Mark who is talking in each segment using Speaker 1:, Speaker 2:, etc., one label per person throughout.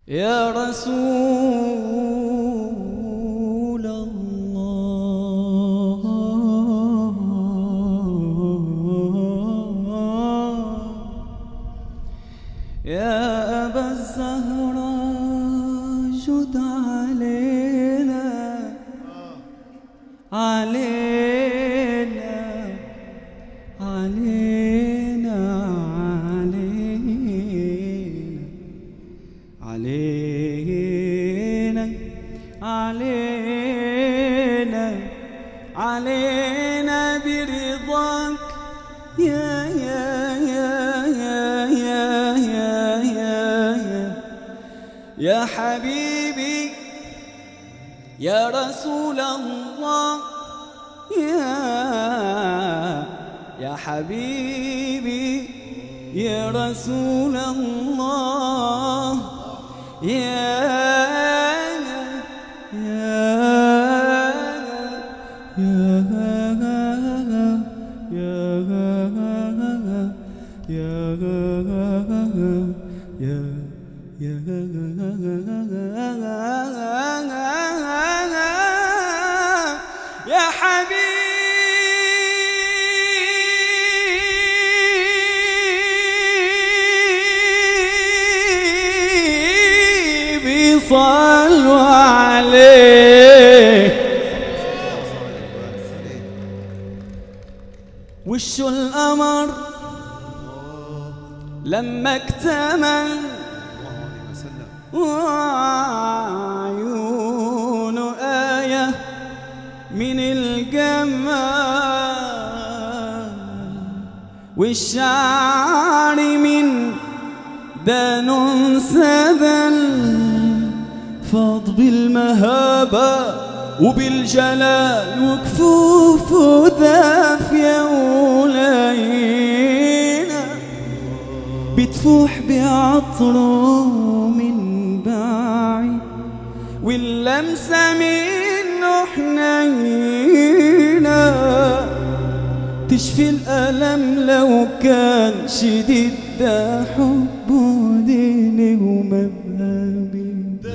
Speaker 1: يا رسول الله يا أبا الزهراء جد علينا علينا علينا علينا علينا علينا علينا برضاك يا يا يا يا يا يا يا يا يا حبيبي يا رسول الله يا يا حبيبي يا رسول الله يا يا يا حبيبي صلوا عليه وش القمر لما اكتمل وعيونه آية من الجمال والشعر من دان سبل فاض بالمهابة وبالجلال وكفوفه دافية ولينة بتفوح بعطره من بعيد واللمسة منه حنينة تشفي الألم لو كان شديد ده حبه ديني ومذهبي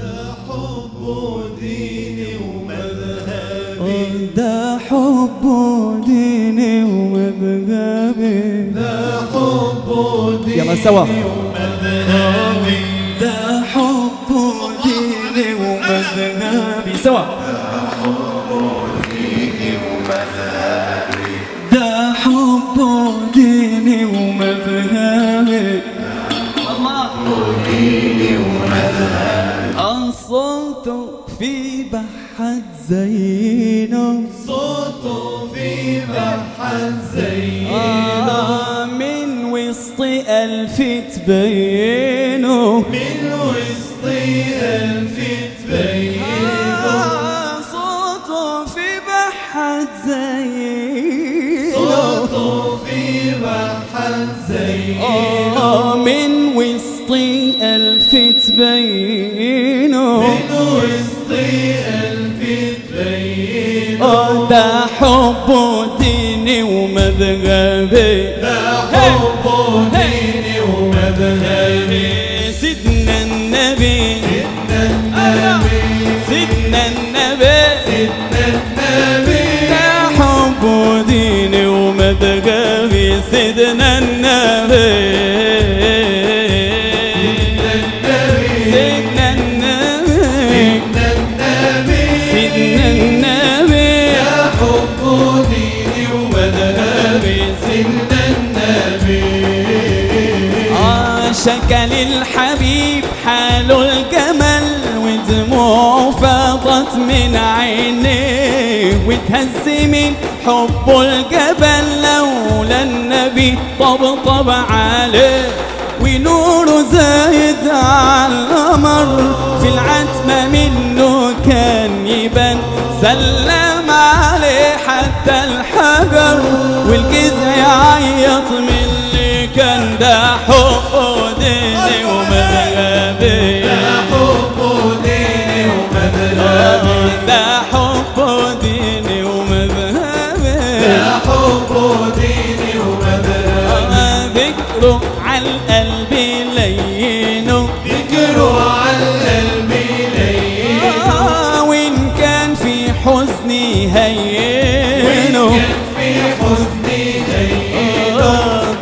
Speaker 1: آه، ده حبه ديني ومذهبي يلا سوا ده حبه ديني ومذهبي سوا ده حبه ديني ومذهبي الله الصوت في بحد زينه
Speaker 2: صوته في بحر زينه
Speaker 1: آه من وسط ألف تبينه
Speaker 2: من وسط ألف تبينه
Speaker 1: آه صوته في بحد زينه
Speaker 2: صوته في بحر زينه
Speaker 1: آه من وسط ألف تبينه
Speaker 2: من وسط ألف تبينه
Speaker 1: آه ده حب ديني ومذهبي
Speaker 2: ده حبه ديني ومذهبي
Speaker 1: سيدنا النبي
Speaker 2: سيدنا النبي
Speaker 1: سيدنا النبي
Speaker 2: سيدنا النبي
Speaker 1: ده حب ديني ومذهبي سيدنا النبي سيدنا النبي
Speaker 2: سيدنا النبي
Speaker 1: سيدنا النبي
Speaker 2: يا حب ديني ومذهبي سيدنا النبي
Speaker 1: عاشك للحبيب حال الجمل ودموع فاضت من عينيه وتهز من حب الجبل لولا النبي طبطب عليه ونوره زايد على القمر في العتمة منه كان يبان سلم عليه حتى الحجر والجزع يعيط من اللي كان ده حب ديني ومذهبي
Speaker 2: يا حب ديني ومذهبي
Speaker 1: ده حب ديني ومذهبي
Speaker 2: يا حب ديني ومذهبي
Speaker 1: ذكره على القلب لينه
Speaker 2: ذكره على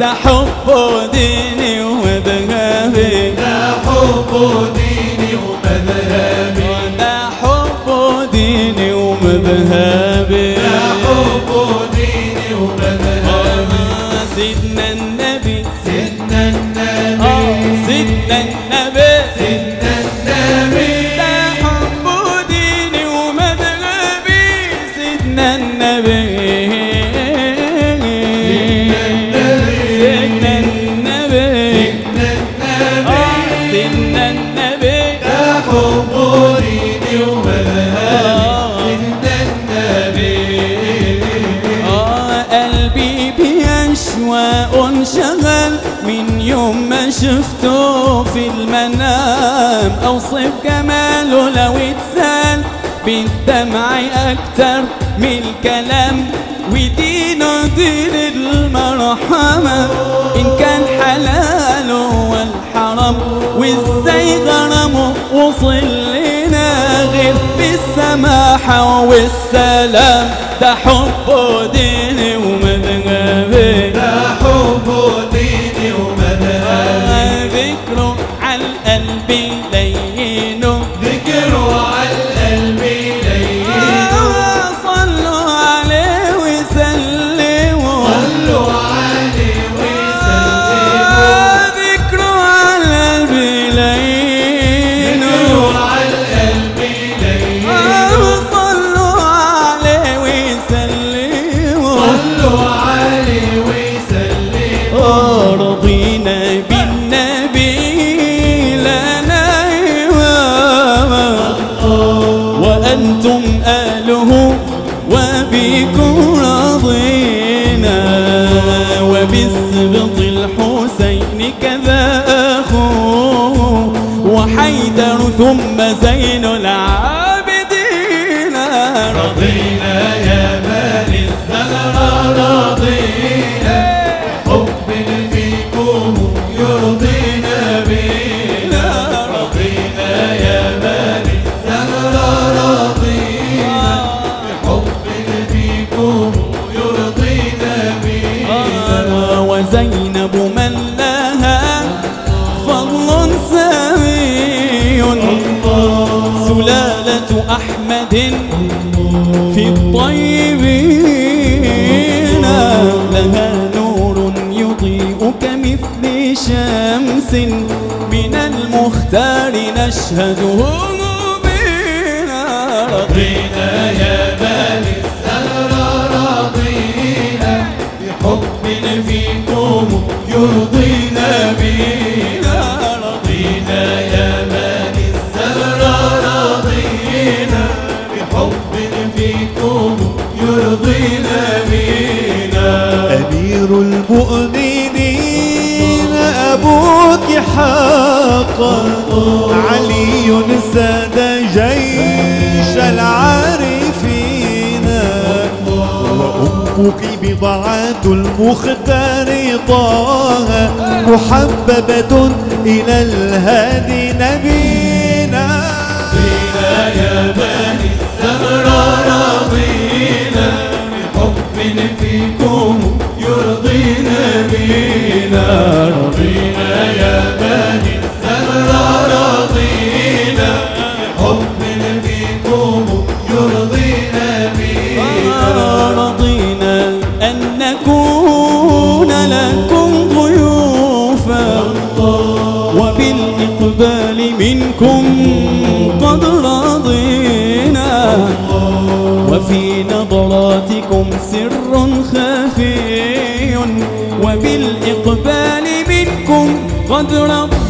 Speaker 1: ده حب ديني ومذهبي
Speaker 2: ده حب ديني ومذهبي
Speaker 1: ده حب ديني ومذهبي
Speaker 2: ده حب ديني ومذهبي
Speaker 1: سيدنا النبي
Speaker 2: سيدنا
Speaker 1: آه،
Speaker 2: النبي
Speaker 1: سيدنا النبي
Speaker 2: سيدنا النبي
Speaker 1: ده حب ديني ومذهبي سيدنا النبي سيدنا النبي آه، سيدنا النبي
Speaker 2: ده حب ديني ومذهبي سيدنا النبي
Speaker 1: آه قلبي بأشواق انشغل من يوم ما شفته في المنام أوصف جماله لو اتسال بالدمع أكتر من الكلام ودينه دين المرحمة إن كان حلاله والحرام وإزاي غرامه وصل لنا غير بالسماحة والسلام ده حب ديني ومذهبي
Speaker 2: ده حب ديني ومذهبي
Speaker 1: ذكره على القلب لينه
Speaker 2: ذكره على القلب لينه
Speaker 1: آه، صلوا عليه وسلموا
Speaker 2: صلوا عليه وسلموا
Speaker 1: آه، ذكره على القلب لينه
Speaker 2: ذكره على القلب لينه
Speaker 1: آه، صلوا عليه وسلموا
Speaker 2: صلوا عليه وسلموا
Speaker 1: آه، رضينا بالنبي لنا إماما وأنتم آله وبكم رضينا وبالسبط الحسين كذا أخوه وحيدر ثم زين العابدين
Speaker 2: رضينا يا بني الزهراء رضينا حب فيكم يرضينا بينا رضينا يا بني الزهراء رضينا حب فيكم يرضينا بينا
Speaker 1: وزينب من لها فضل سامي سلالة أحمد في الطيبين لها نور يضيء كمثل شمس من المختار نشهده مبينا
Speaker 2: رضينا يا بني الزهراء رضينا بحب فيكم يرضينا بينا رضينا يا بني الزهراء رضينا بحب فيكم يرضينا بينا
Speaker 3: أمير المؤمنين أبوك حقا علي ساد جيش العارفين وأمك بضعة المختار طه محببة إلى الهادي نبينا
Speaker 2: رضينا يا بني الزهراء رضينا بحب فيكم يرضينا بينا رضينا يا بني الزهراء رضينا بحب فيكم يرضينا بينا
Speaker 1: رضينا أن نكون لكم ضيوفا وبالإقبال منكم قد رضينا وفي نظراتكم سر خفي وبالإقبال منكم قد رضينا